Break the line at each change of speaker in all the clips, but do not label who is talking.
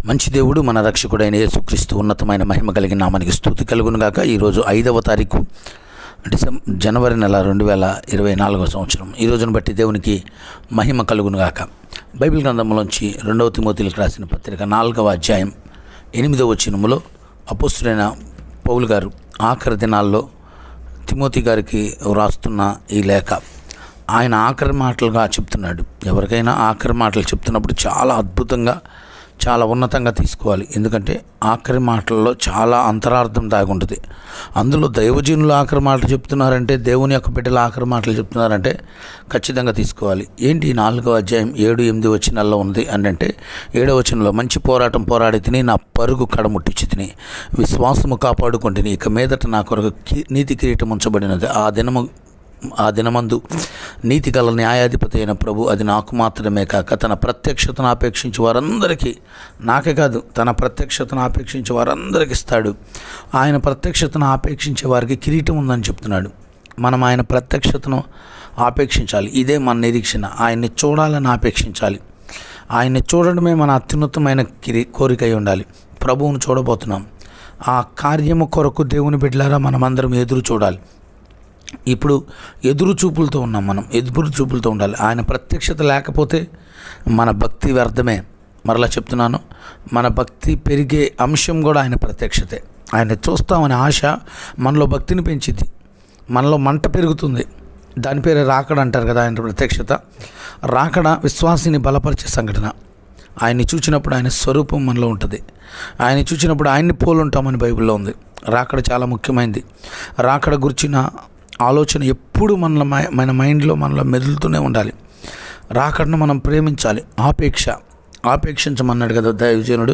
మంచి దేవుడు మన రక్షకుడైన యేసుక్రీస్తు ఉన్నతమైన మహిమ కలిగిన నామానికి స్థుతి కలుగునుగాక ఈరోజు ఐదవ తారీఖు డిసెం జనవరి నెల రెండు వేల ఇరవై నాలుగవ సంవత్సరం ఈ రోజును బట్టి దేవునికి మహిమ కలుగునుగాక బైబిల్ గ్రంథంలోంచి రెండవ తిమోతిలకు రాసిన పత్రిక నాలుగవ అధ్యాయం ఎనిమిదవ వచనములో అపుస్తుడైన పౌలు గారు ఆఖరి దినాల్లో తిమోతి గారికి వ్రాస్తున్న ఈ లేఖ ఆయన ఆఖరి మాటలుగా చెప్తున్నాడు ఎవరికైనా ఆఖరి మాటలు చెప్తున్నప్పుడు చాలా అద్భుతంగా చాలా ఉన్నతంగా తీసుకోవాలి ఎందుకంటే ఆఖరి మాటల్లో చాలా అంతరార్థం దాగి ఉంటుంది అందులో దైవజనులు ఆఖరి మాటలు చెప్తున్నారంటే దేవుని యొక్క బిడ్డలు ఆఖరి మాటలు చెప్తున్నారంటే ఖచ్చితంగా తీసుకోవాలి ఏంటి ఈ నాలుగో అధ్యాయం ఏడు ఎనిమిది వచనాల్లో ఉంది అని అంటే ఏడవ వచనంలో మంచి పోరాటం పోరాడి తిని నా పరుగు కడముట్టించి తిని విశ్వాసము కాపాడుకుంటుని ఇక మీదట నా కొరకు కి- నీతి కిరీటం ఉంచబడినది ఆ దినము ఆ దినమందు నీతి గల న్యాయాధిపతి అయిన ప్రభు అది నాకు మాత్రమే కాక తన ప్రత్యక్షతను ఆపేక్షించి వారందరికీ నాకే కాదు తన ప్రత్యక్షతను ఆపేక్షించి వారందరికీ ఇస్తాడు ఆయన ప్రత్యక్షతను ఆపేక్షించే వారికి కిరీటం ఉందని చెప్తున్నాడు మనం ఆయన ప్రత్యక్షతను ఆపేక్షించాలి ఇదే మన నిరీక్షణ ఆయన్ని చూడాలని ఆపేక్షించాలి ఆయన్ని చూడడమే మన అత్యున్నతమైన కిరి కోరిక అయి ఉండాలి ప్రభువును చూడబోతున్నాం ఆ కార్యము కొరకు దేవుని బిడ్డలారా మనమందరం ఎదురు చూడాలి ఇప్పుడు ఎదురు చూపులతో ఉన్నాం మనం ఎదురు చూపులతో ఉండాలి ఆయన ప్రత్యక్షత లేకపోతే మన భక్తి వ్యర్థమే మరలా చెప్తున్నాను మన భక్తి పెరిగే అంశం కూడా ఆయన ప్రత్యక్షతే ఆయన చూస్తామనే ఆశ మనలో భక్తిని పెంచింది మనలో మంట పెరుగుతుంది దాని పేరే రాకడ అంటారు కదా ఆయన ప్రత్యక్షత రాకడ విశ్వాసిని బలపరిచే సంఘటన ఆయన్ని చూచినప్పుడు ఆయన స్వరూపం మనలో ఉంటుంది ఆయన్ని చూచినప్పుడు ఆయన్ని పోలుంటామని బైబిల్లో ఉంది రాకడ చాలా ముఖ్యమైనది రాకడ గురించిన ఆలోచన ఎప్పుడు మన మై- మన మైండ్లో మనలో మెదులుతూనే ఉండాలి రాకడను మనం ప్రేమించాలి ఆపేక్ష ఆపేక్షించమన్నాడు కదా దైవజనుడు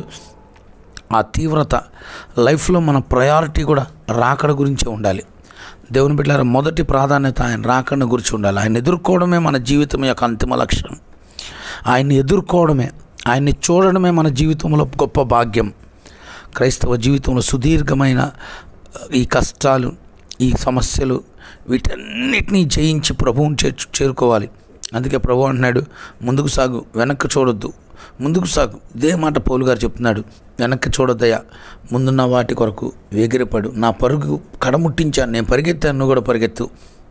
ఆ తీవ్రత లైఫ్లో మన ప్రయారిటీ కూడా రాకడ గురించే ఉండాలి దేవుని బిడ్డారా మొదటి ప్రాధాన్యత ఆయన రాకడను గురించి ఉండాలి ఆయన ఎదుర్కోవడమే మన జీవితం యొక్క అంతిమ లక్ష్యం ఆయన్ని ఎదుర్కోవడమే ఆయన్ని చూడడమే మన జీవితంలో గొప్ప భాగ్యం క్రైస్తవ జీవితంలో సుదీర్ఘమైన ఈ కష్టాలు ఈ సమస్యలు వీటన్నిటినీ జయించి ప్రభువుని చేర్చు చేరుకోవాలి అందుకే ప్రభు అంటున్నాడు ముందుకు సాగు వెనక్కి చూడొద్దు ముందుకు సాగు ఇదే మాట పౌలు గారు చెప్తున్నాడు వెనక్కి చూడొద్దయ్యా ముందున్న వాటి కొరకు వేగిరపడు నా పరుగు కడముట్టించాను నేను పరిగెత్తాను నువ్వు కూడా పరిగెత్తు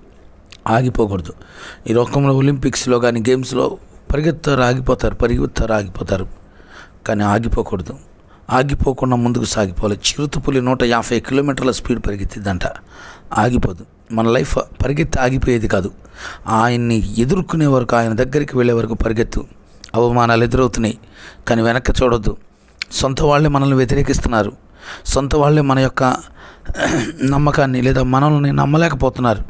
ఆగిపోకూడదు ఈ లోకంలో ఒలింపిక్స్లో కానీ గేమ్స్లో పరిగెత్తారు ఆగిపోతారు పరిగెత్తారు ఆగిపోతారు కానీ ఆగిపోకూడదు ఆగిపోకుండా ముందుకు సాగిపోవాలి చిరుతపులి నూట యాభై కిలోమీటర్ల స్పీడ్ పరిగెత్తిద్దంట ఆగిపోదు మన లైఫ్ పరిగెత్తి ఆగిపోయేది కాదు ఆయన్ని ఎదుర్కొనే వరకు ఆయన దగ్గరికి వెళ్ళే వరకు పరిగెత్తు అవమానాలు ఎదురవుతున్నాయి కానీ వెనక్కి చూడొద్దు సొంత వాళ్ళే మనల్ని వ్యతిరేకిస్తున్నారు సొంత వాళ్ళే మన యొక్క నమ్మకాన్ని లేదా మనల్ని నమ్మలేకపోతున్నారు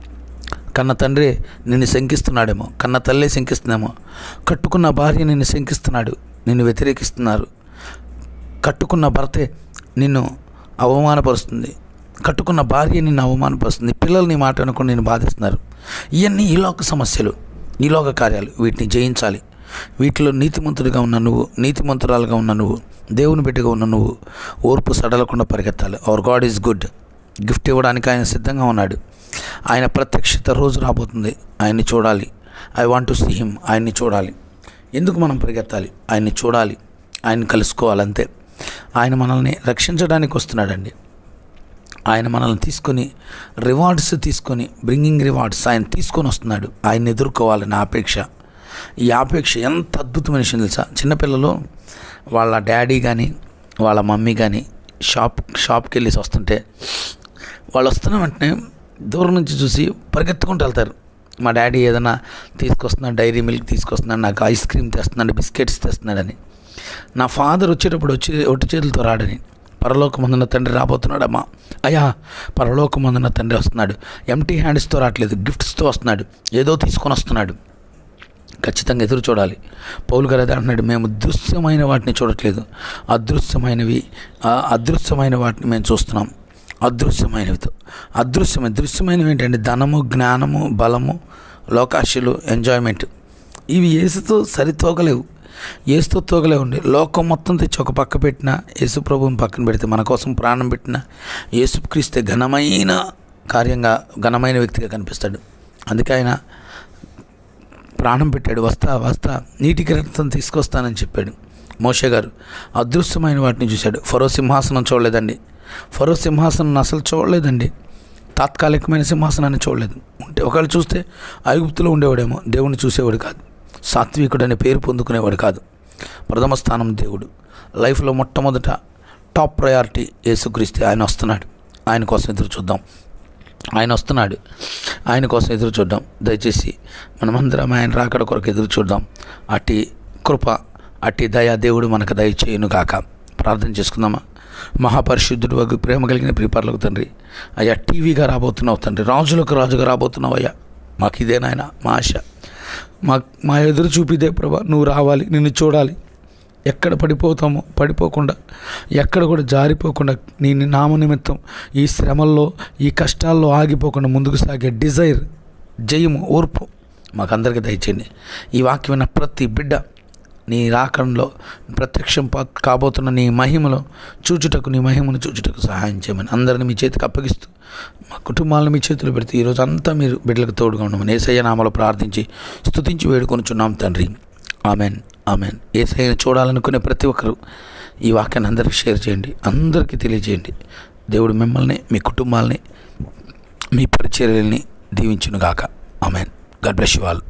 కన్న తండ్రి నిన్ను శంకిస్తున్నాడేమో కన్న తల్లే శంకిస్తుందేమో కట్టుకున్న భార్య నిన్ను శంకిస్తున్నాడు నిన్ను వ్యతిరేకిస్తున్నారు కట్టుకున్న భర్తే నిన్ను అవమానపరుస్తుంది కట్టుకున్న భార్య నిన్ను అవమానపరుస్తుంది పిల్లలు నీ మాట అనుకుని నేను బాధిస్తున్నారు ఇవన్నీ ఈలోక సమస్యలు ఈలోక కార్యాలు వీటిని జయించాలి వీటిలో నీతిమంతుడిగా ఉన్న నువ్వు నీతిమంతురాలుగా ఉన్న నువ్వు దేవుని బిడ్డగా ఉన్న నువ్వు ఓర్పు సడలకుండా పరిగెత్తాలి our God is good gift ఇవ్వడానికి ఆయన సిద్ధంగా ఉన్నాడు ఆయన ప్రత్యక్షత రోజు రాబోతుంది ఆయన్ని చూడాలి I want to see him ఆయన్ని చూడాలి ఎందుకు మనం పరిగెత్తాలి ఆయన్ని చూడాలి ఆయన్ని కలుసుకోవాలి అంతే ఆయన మనల్ని రక్షించడానికి వస్తున్నాడండి ఆయన మనల్ని తీసుకొని రివార్డ్స్ తీసుకొని బ్రింగింగ్ రివార్డ్స్ ఆయన తీసుకొని వస్తున్నాడు ఆయన్ని ఎదుర్కోవాలని ఆపేక్ష ఈ ఆపేక్ష ఎంత అద్భుతమైన విషయం తెలుసా చిన్నపిల్లలు వాళ్ళ డాడీ కానీ వాళ్ళ మమ్మీ కానీ షాప్ షాప్కి వెళ్ళేసి వస్తుంటే వాళ్ళు వస్తున్న వెంటనే దూరం నుంచి చూసి పరిగెత్తుకుంటూ వెళ్తారు మా డాడీ ఏదైనా తీసుకొస్తున్నాడు డైరీ మిల్క్ తీసుకొస్తున్నాడు నాకు ఐస్ క్రీమ్ తెస్తున్నాడు బిస్కెట్స్ తెస్తున్నాడని నా ఫాదర్ వచ్చేటప్పుడు వచ్చి ఒట్టి చేతులతో రాడని పరలోకమందున్న తండ్రి రాబోతున్నాడమ్మా అయ్యా పరలోకమందున్న తండ్రి వస్తున్నాడు ఎంటీ హ్యాండ్స్తో రావట్లేదు గిఫ్ట్స్తో వస్తున్నాడు ఏదో తీసుకొని వస్తున్నాడు ఖచ్చితంగా ఎదురు చూడాలి పౌలు గారు అదే అంటున్నాడు మేము దృశ్యమైన వాటిని చూడట్లేదు అదృశ్యమైనవి ఆ అదృశ్యమైన వాటిని మేము చూస్తున్నాం అదృశ్యమైనవితో అదృశ్యమైన దృశ్యమైనవి ఏంటంటే ధనము జ్ఞానము బలము లోకాశలు ఎంజాయ్మెంట్ ఇవి ఏసుతో సరితోగలేవు ఏసుతో తోగలేవండి లోకం మొత్తం తెచ్చి ఒక పక్క పెట్టిన యేసు ప్రభువుని పక్కన పెడితే మన కోసం ప్రాణం పెట్టిన యేసుక్రీస్తే ఘనమైన కార్యంగా ఘనమైన వ్యక్తిగా కనిపిస్తాడు అందుకే ఆయన ప్రాణం పెట్టాడు వస్తా వస్తా నీటి కిరీటం తీసుకొస్తానని చెప్పాడు మోషే గారు అదృశ్యమైన వాటిని చూశాడు ఫరో సింహాసనం చూడలేదండి ఫరో సింహాసనం అసలు చూడలేదండి తాత్కాలికమైన సింహాసనాన్ని చూడలేదు ఉంటే ఒకవేళ చూస్తే ఐగుప్తులో ఉండేవాడేమో దేవుణ్ణి చూసేవాడు కాదు సాత్వికుడు అనే పేరు పొందుకునేవాడు కాదు ప్రథమ స్థానం దేవుడు లైఫ్లో మొట్టమొదట టాప్ ప్రయారిటీ యేసుక్రీస్తే ఆయన వస్తున్నాడు ఆయన కోసం ఎదురు చూద్దాం ఆయన వస్తున్నాడు ఆయన కోసం ఎదురు చూద్దాం దయచేసి మనమందరం ఆయన రాకడ కొరకు ఎదురు చూద్దాం అట్టి కృప అట్టి దయా దేవుడు మనకు దయచేయును గాక ప్రార్థన చేసుకుందామా మహాపరిశుద్ధుడు వగు ప్రేమ కలిగిన ప్రిపర్లకు తండ్రి అయ్యా టీవీగా రాబోతున్నావు తండ్రి రాజులకు రాజుగా రాబోతున్నావు అయ్యా మాకు ఇదే నాయన మా ఆశ మా మా ఎదురు చూపిదే ప్రభా నువ్వు రావాలి నిన్ను చూడాలి ఎక్కడ పడిపోతామో పడిపోకుండా ఎక్కడ కూడా జారిపోకుండా నీ నీ నామ నిమిత్తం ఈ శ్రమల్లో ఈ కష్టాల్లో ఆగిపోకుండా ముందుకు సాగే డిజైర్ జయము ఓర్పు మాకందరికీ దయచేయండి ఈ వాక్యం విన్న ప్రతి బిడ్డ నీ రాకంలో ప్రత్యక్షం పా- కాబోతున్న నీ మహిమలో చూచుటకు నీ మహిమను చూచుటకు సహాయం చేయమని అందరిని మీ చేతికి అప్పగిస్తూ మా కుటుంబాలను మీ చేతులు పెడితే ఈరోజు అంతా మీరు బిడ్డలకు తోడుగా ఉండమని ఏసయ్య నామలో ప్రార్థించి స్తుతించి వేడుకొనుచున్నాం తండ్రి ఆమెన్ ఆమెన్ ఏసయ్యను చూడాలనుకునే ప్రతి ఒక్కరూ ఈ వాక్యాన్ని అందరికీ షేర్ చేయండి అందరికీ తెలియజేయండి దేవుడు మిమ్మల్ని మీ కుటుంబాలని మీ పరిచర్యల్ని దీవించునుగాక amen God bless you all